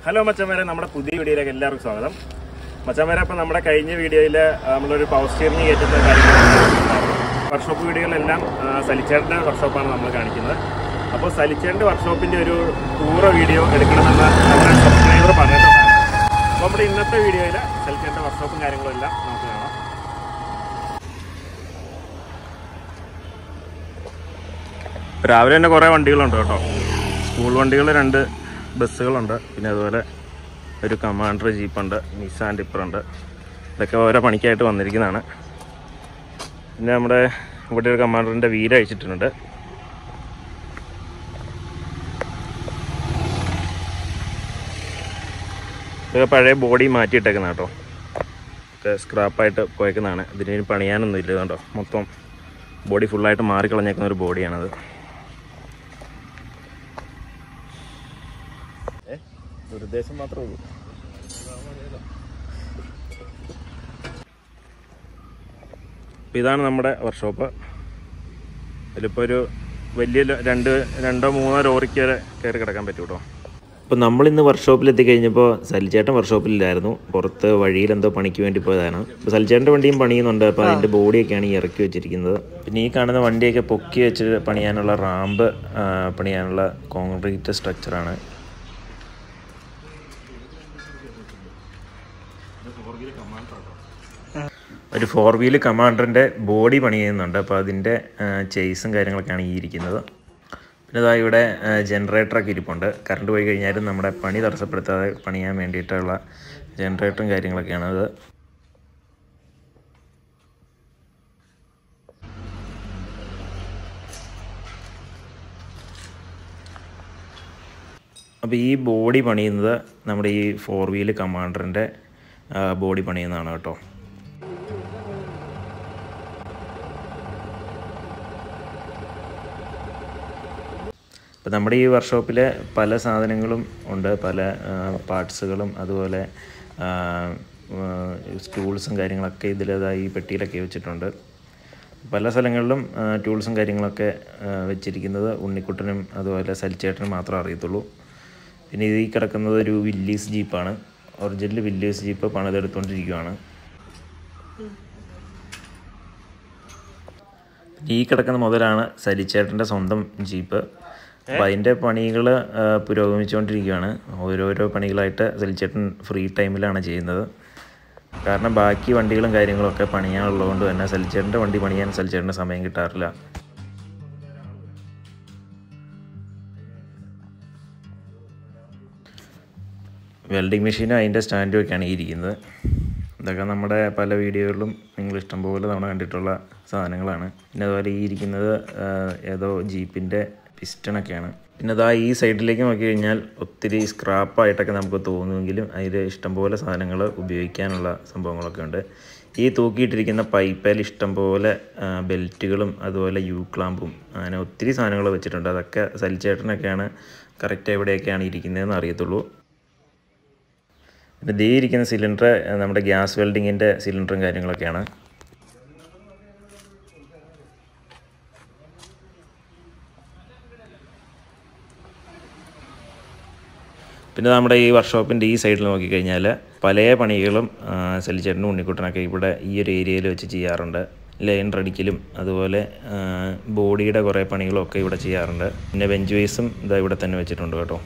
hello മച്ചന്മാരെ നമ്മുടെ പുതിയ വീഡിയോയിലേക്ക് എല്ലാവർക്കും സ്വാഗതം മച്ചന്മാരെ അപ്പം നമ്മുടെ കഴിഞ്ഞ വീഡിയോയിൽ നമ്മളൊരു പവർ സ്റ്റിയറിംഗ് കയറ്റുന്ന കാര്യങ്ങൾ വർക്ക്ഷോപ്പ് വീഡിയോകളെല്ലാം ആ, സലിച്ചേട്ടൻ്റെ വർക്ക്ഷോപ്പാണ് നമ്മൾ കാണിക്കുന്നത് അപ്പോൾ സലിച്ചേട്ടൻ്റെ വർക്ക്ഷോപ്പിൻ്റെ ഒരു ടൂർ വീഡിയോ എടുക്കണമെന്ന് നമ്മുടെ സബ്സ്ക്രൈബർ പറഞ്ഞിട്ടുണ്ടായിരുന്നു അപ്പോൾ നമ്മുടെ ഇന്നത്തെ വീഡിയോയിൽ സലിച്ചേട്ടൻ്റെ വർക്ക്ഷോപ്പും കാര്യങ്ങളും എല്ലാം നമുക്ക് കാണാം രാവിലെ തന്നെ കുറേ വണ്ടികളുണ്ട് കേട്ടോ സ്കൂൾ വണ്ടികൾ രണ്ട് ബസ്സുകളുണ്ട് പിന്നെ അതുപോലെ ഒരു കമാൻഡർ ജീപ്പുണ്ട് നിസാൻ ടിപ്പറുണ്ട് ഇതൊക്കെ ഓരോ പണിക്കായിട്ട് വന്നിരിക്കുന്നതാണ് പിന്നെ നമ്മുടെ ഇവിടെ ഒരു കമാൻഡറിൻ്റെ വീല് അഴിച്ചിട്ടുണ്ട് ഇതൊക്കെ പഴയ ബോഡി മാറ്റിയിട്ടേക്കുന്ന കേട്ടോ ഒക്കെ സ്ക്രാപ്പായിട്ട് പോയേക്കുന്നതാണ് ഇതിന് ഇനി പണിയാനൊന്നും ഇല്ല കേട്ടോ മൊത്തം ബോഡി ഫുള്ളായിട്ട് മാറിക്കളഞ്ഞേക്കുന്ന ഒരു ബോഡിയാണത് ദുരുദ്ദേശം മാത്രമേ ഉള്ളൂ അപ്പോൾ ഇതാണ് നമ്മുടെ വർക്ക്ഷോപ്പ് ഇതിലിപ്പോൾ ഒരു വലിയ ല- രണ്ട് രണ്ടോ മൂന്നോ ലോറിക്ക് വരെ കയറി കിടക്കാൻ പറ്റും കേട്ടോ അപ്പോൾ നമ്മളിന്ന് വർക്ക്ഷോപ്പിൽ എത്തിക്കഴിഞ്ഞപ്പോൾ സലിച്ചേട്ടൻ വർക്ക്ഷോപ്പിലില്ലായിരുന്നു പുറത്ത് വഴിയിൽ എന്തോ പണിക്ക് വേണ്ടി പോയതാണ് അപ്പോൾ സലിച്ചേട്ടൻ്റെ വണ്ടിയും പണിയുന്നുണ്ട് അപ്പോൾ അതിൻ്റെ ബോഡിയൊക്കെയാണ് ഈ ഇറക്കി വെച്ചിരിക്കുന്നത് പിന്നെ ഈ കാണുന്ന വണ്ടിയൊക്കെ പൊക്കി വെച്ച് പണിയാനുള്ള റാമ്പ് ആ, പണിയാനുള്ള കോൺക്രീറ്റ് സ്ട്രക്ചറാണ് ഒരു ഫോർ വീല് കമാൻഡറിൻ്റെ ബോഡി പണി ചെയ്യുന്നുണ്ട് അപ്പോൾ അതിൻ്റെ ചെയ്സും കാര്യങ്ങളൊക്കെയാണ് ഈ ഇരിക്കുന്നത് പിന്നെ ഇതാ ഇവിടെ ജനറേറ്ററൊക്കെ ഇരിപ്പുണ്ട് കറണ്ട് പോയി കഴിഞ്ഞാലും നമ്മുടെ പണി തടസ്സപ്പെടുത്താതെ പണിയാൻ വേണ്ടിയിട്ടുള്ള ജനറേറ്ററും കാര്യങ്ങളൊക്കെയാണ് അത് അപ്പോൾ ഈ ബോഡി പണിയുന്നത് നമ്മുടെ ഈ ഫോർ വീല് കമാൻഡറിൻ്റെ ബോഡി പണിയുന്നതാണ് കേട്ടോ അപ്പോൾ നമ്മുടെ ഈ വർക്ക്ഷോപ്പിൽ പല സാധനങ്ങളും ഉണ്ട് പല പാർട്സുകളും അതുപോലെ ടൂൾസും കാര്യങ്ങളൊക്കെ ഇതിലേതായി ഈ പെട്ടിയിലൊക്കെ വെച്ചിട്ടുണ്ട് പല സ്ഥലങ്ങളിലും ടൂൾസും കാര്യങ്ങളൊക്കെ ആ, വെച്ചിരിക്കുന്നത് ഉണ്ണിക്കുട്ടനും അതുപോലെ സലിച്ചേട്ടനും മാത്രമേ അറിയത്തുള്ളൂ പിന്നെ ഇത് ഈ കിടക്കുന്നത് ഒരു വില്ലീസ് ജീപ്പാണ് ഒറിജിനൽ വില്ലീസ് ജീപ്പ് പണിതെടുത്തുകൊണ്ടിരിക്കുകയാണ് ഈ കിടക്കുന്ന മുതലാണ് സലിച്ചേട്ടൻ്റെ സ്വന്തം ജീപ്പ് അപ്പോൾ അതിൻ്റെ പണികൾ പുരോഗമിച്ചുകൊണ്ടിരിക്കുകയാണ് ഓരോരോ പണികളായിട്ട് സലിച്ചേട്ടൻ ഫ്രീ ടൈമിലാണ് ചെയ്യുന്നത് കാരണം ബാക്കി വണ്ടികളും കാര്യങ്ങളൊക്കെ പണിയാനുള്ളതുകൊണ്ട് തന്നെ സലിച്ചേട്ടൻ്റെ വണ്ടി പണിയാൻ സലിച്ചേട്ടൻ്റെ സമയം കിട്ടാറില്ല വെൽഡിംഗ് മെഷീനും അതിൻ്റെ സ്റ്റാൻഡും ഒക്കെയാണ് ഈ ഇരിക്കുന്നത് ഇതൊക്കെ നമ്മുടെ പല വീഡിയോകളിലും നിങ്ങൾ ഇഷ്ടംപോലെ തവണ കണ്ടിട്ടുള്ള സാധനങ്ങളാണ് പിന്നെ അതുപോലെ ഈ ഇരിക്കുന്നത് ആ, ഏതോ ജീപ്പിൻ്റെ പിസ്റ്റണൊക്കെയാണ് പിന്നെ അതാ ഈ സൈഡിലേക്ക് നോക്കി കഴിഞ്ഞാൽ ഒത്തിരി സ്ക്രാപ്പായിട്ടൊക്കെ നമുക്ക് തോന്നുമെങ്കിലും അതിൽ ഇഷ്ടംപോലെ സാധനങ്ങൾ ഉപയോഗിക്കാനുള്ള സംഭവങ്ങളൊക്കെ ഉണ്ട് ഈ തൂക്കിയിട്ടിരിക്കുന്ന പൈപ്പേൽ ഇഷ്ടംപോലെ ആ, ബെൽറ്റുകളും അതുപോലെ യു ക്ലാമ്പും അങ്ങനെ ഒത്തിരി സാധനങ്ങൾ വെച്ചിട്ടുണ്ട് അതൊക്കെ സലിച്ചേട്ടനൊക്കെയാണ് കറക്റ്റ് എവിടെയൊക്കെയാണ് ഇരിക്കുന്നതെന്ന് അറിയത്തുള്ളൂ പിന്നെ ദേ ഇരിക്കുന്ന സിലിണ്ടർ നമ്മുടെ ഗ്യാസ് വെൽഡിങ്ങിൻ്റെ സിലിണ്ടറും കാര്യങ്ങളൊക്കെയാണ് പിന്നെ നമ്മുടെ ഈ വർക്ക്ഷോപ്പിൻ്റെ ഈ സൈഡിൽ നോക്കിക്കഴിഞ്ഞാൽ പല പണികളും ആ, സലിച്ചേട്ടനും ഉണ്ണിക്കുട്ടനൊക്കെ ഇവിടെ ഈ ഒരു ഏരിയയിൽ വെച്ച് ചെയ്യാറുണ്ട് ലൈൻ റടിക്കലും അതുപോലെ ആ, ബോഡിയുടെ കുറേ പണികളും ഒക്കെ ഇവിടെ ചെയ്യാറുണ്ട് പിന്നെ ബെഞ്ച് വേസും ഇതാ ഇവിടെ തന്നെ വെച്ചിട്ടുണ്ട് കേട്ടോ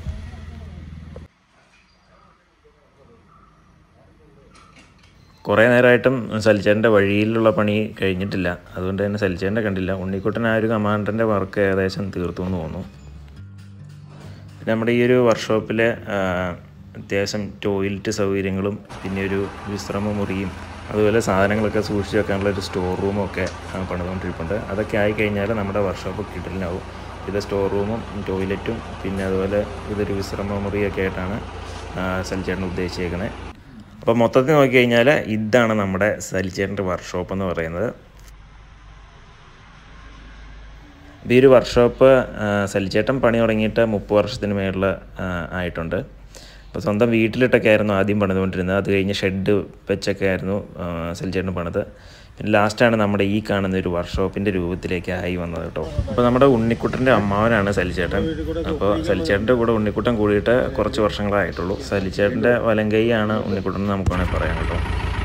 കുറേ നേരമായിട്ടും സലിച്ചേട്ടൻ്റെ വഴിയിലുള്ള പണി കഴിഞ്ഞിട്ടില്ല അതുകൊണ്ട് തന്നെ സലിച്ചേട്ടൻ്റെ കണ്ടില്ല ഉണ്ണിക്കുട്ടൻ ആ ഒരു കമാൻഡറിൻ്റെ വർക്ക് ഏകദേശം തീർത്തു എന്ന് തോന്നുന്നു പിന്നെ നമ്മുടെ ഈ ഒരു വർക്ക്ഷോപ്പിൽ അത്യാവശ്യം ടോയ്ലറ്റ് സൗകര്യങ്ങളും പിന്നെ ഒരു വിശ്രമ മുറിയും അതുപോലെ സാധനങ്ങളൊക്കെ സൂക്ഷിച്ച് വെക്കാനുള്ള ഒരു സ്റ്റോർ റൂമും ഒക്കെ ആ, പണിതുകൊണ്ടിരിപ്പുണ്ട് അതൊക്കെ ആയിക്കഴിഞ്ഞാൽ നമ്മുടെ വർക്ക്ഷോപ്പ് കിടലിനാവും ഇത് സ്റ്റോർ റൂമും ടോയ്ലറ്റും പിന്നെ അതുപോലെ ഇതൊരു വിശ്രമ മുറിയൊക്കെ ആയിട്ടാണ് ആ, സലിച്ചേട്ടൻ ഉദ്ദേശിച്ചേക്കുന്നത് അപ്പോൾ മൊത്തത്തിൽ നോക്കിക്കഴിഞ്ഞാൽ ഇതാണ് നമ്മുടെ സലിച്ചേട്ടൻ്റെ വർക്ക്ഷോപ്പ് എന്ന് പറയുന്നത് അപ്പോൾ ഈ ഒരു വർക്ക്ഷോപ്പ് സലിച്ചേട്ടൻ പണി തുടങ്ങിയിട്ട് മുപ്പത് വർഷത്തിന് മേളിൽ ആയിട്ടുണ്ട് അപ്പോൾ സ്വന്തം വീട്ടിലിട്ടൊക്കെ ആയിരുന്നു ആദ്യം പണിതുകൊണ്ടിരുന്നത് അത് കഴിഞ്ഞ് ഷെഡ് വെച്ചൊക്കെ ആയിരുന്നു ആ, സലിച്ചേട്ടൻ പണിത് പിന്നെ ലാസ്റ്റാണ് നമ്മുടെ ഈ കാണുന്ന ഒരു വർക്ക്ഷോപ്പിൻ്റെ രൂപത്തിലേക്ക് ആയി വന്നത് കേട്ടോ അപ്പോൾ നമ്മുടെ ഉണ്ണിക്കുട്ടൻ്റെ അമ്മാവനാണ് സലിച്ചേട്ടൻ അപ്പോൾ സലിച്ചേട്ടൻ്റെ കൂടെ ഉണ്ണിക്കുട്ടൻ കൂടിയിട്ട് കുറച്ച് വർഷങ്ങളായിട്ടുള്ളൂ സലിച്ചേട്ടൻ്റെ വലങ്കൈയാണ് ഉണ്ണിക്കുട്ടൻ എന്ന് നമുക്ക് വേണമെങ്കിൽ പറയാം കേട്ടോ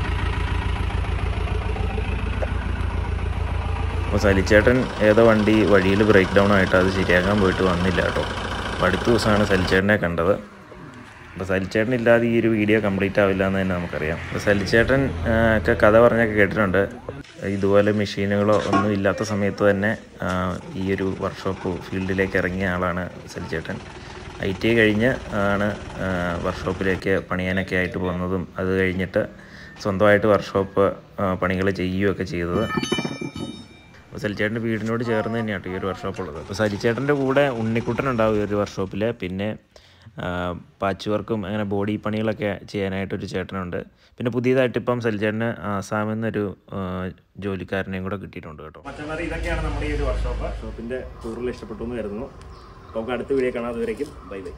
അപ്പോൾ സലിച്ചേട്ടൻ ഏതോ വണ്ടി വഴിയിൽ ബ്രേക്ക് ഡൗൺ ആയിട്ട് അത് ശരിയാക്കാൻ പോയിട്ട് വന്നില്ല കേട്ടോ അപ്പോൾ അടുത്ത ദിവസമാണ് സലിച്ചേട്ടനെ കണ്ടത് അപ്പോൾ സലിച്ചേട്ടൻ ഇല്ലാതെ ഈ ഒരു വീഡിയോ കംപ്ലീറ്റ് ആവില്ല എന്ന് തന്നെ നമുക്കറിയാം അപ്പോൾ സലിച്ചേട്ടൻ ആ, ഒക്കെ കഥ പറഞ്ഞൊക്കെ കേട്ടിട്ടുണ്ട് ഇതുപോലെ മെഷീനുകളോ ഒന്നും ഇല്ലാത്ത സമയത്ത് തന്നെ ആ, ഈ ഒരു വർക്ക്ഷോപ്പ് ഫീൽഡിലേക്ക് ഇറങ്ങിയ ആളാണ് സലിച്ചേട്ടൻ ഐ ടി കഴിഞ്ഞ് ആണ് വർക്ക്ഷോപ്പിലേക്ക് പണിയാനൊക്കെ ആയിട്ട് പോകുന്നതും അത് കഴിഞ്ഞിട്ട് സ്വന്തമായിട്ട് വർക്ക്ഷോപ്പ് പണികൾ ചെയ്യുകയൊക്കെ ചെയ്തത് അപ്പോൾ സലിച്ചേട്ടൻ്റെ വീടിനോട് ചേർന്ന് തന്നെയാണ് ഈ ഒരു വർക്ക്ഷോപ്പ് ഉള്ളത് അപ്പോൾ സലിച്ചേട്ടൻ്റെ കൂടെ ഉണ്ണിക്കുട്ടൻ ഉണ്ടാവും ഈ ഒരു വർക്ക്ഷോപ്പിൽ പിന്നെ പാച്ച് വർക്കും അങ്ങനെ ബോഡി പണികളൊക്കെ ചെയ്യാനായിട്ടൊരു ചേട്ടനുണ്ട് പിന്നെ പുതിയതായിട്ട് ഇപ്പം സലിച്ചേട്ടന് ആസാമിൽ നിന്നൊരു ആ, ജോലിക്കാരനെയും കൂടെ കിട്ടിയിട്ടുണ്ട് കേട്ടോ മച്ചന്മാരെ ഇതൊക്കെയാണ് നമ്മുടെ ഈ ഒരു വർക്ക്ഷോപ്പ് ഷോപ്പിന്റെ ടൂറിൽ ഇഷ്ടപ്പെട്ടു എന്ന് കരുതുന്നു അപ്പോൾ നമുക്ക് അടുത്ത വീഡിയോ കാണാം അതുവരേക്കും ബൈ ബൈ